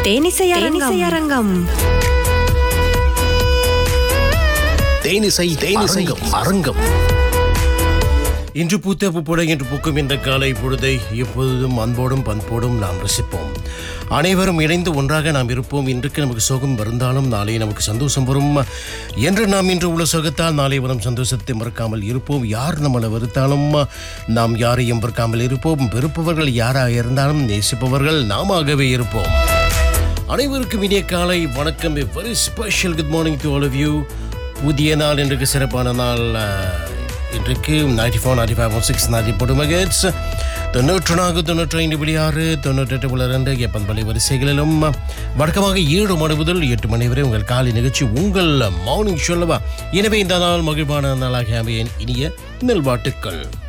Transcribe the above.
தேனிசை தேனிசை அரங்கம் தேனிசை தேனிசை அரங்கம் இன்று பூத்த பூப்பட என்று பூக்கும் இந்த காலை பொழுதை எப்பொழுதும் அன்போடும் பண்போடும் நாம் ரசிப்போம் அனைவரும் இணைந்து ஒன்றாக நாம் இருப்போம் இன்றைக்கு நமக்கு சோகம் வருந்தாலும் நாளை நமக்கு சந்தோஷம் வரும் என்று நாம் இன்று உள்ள சோகத்தால் நாளை வரும் சந்தோஷத்தை மறக்காமல் இருப்போம் யார் நம்மளை வெறுத்தாலும் நாம் யாரையும் மறக்காமல் இருப்போம் வெறுப்பவர்கள் யாராக இருந்தாலும் நேசிப்பவர்கள் நாமாகவே இருப்போம் அனைவருக்கும் இனிய காலை வணக்கம் very special good morning to all of you புதிய நாள் இன்றைக்கு சிறப்பான நாள் அஹ், இன்றைக்கு ninety four ninety five six ninety போட்டு மகேட்ஸ் தொண்ணூற்று நான்கு தொண்ணூற்றி ஐந்து புள்ளி ஆறு தொண்ணூற்றெட்டு புள்ளி ரெண்டு எப்பன் பள்ளி வரிசைகளிலும் வழக்கமாக ஏழு மணி முதல் எட்டு மணி வரை உங்கள் காலை நிகழ்ச்சி உங்கள் மார்னிங் சொல்லவா எனவே இந்த நாள் மகிழ்வான நாளாக அமைய இனிய நல்வாட்டுக்கள்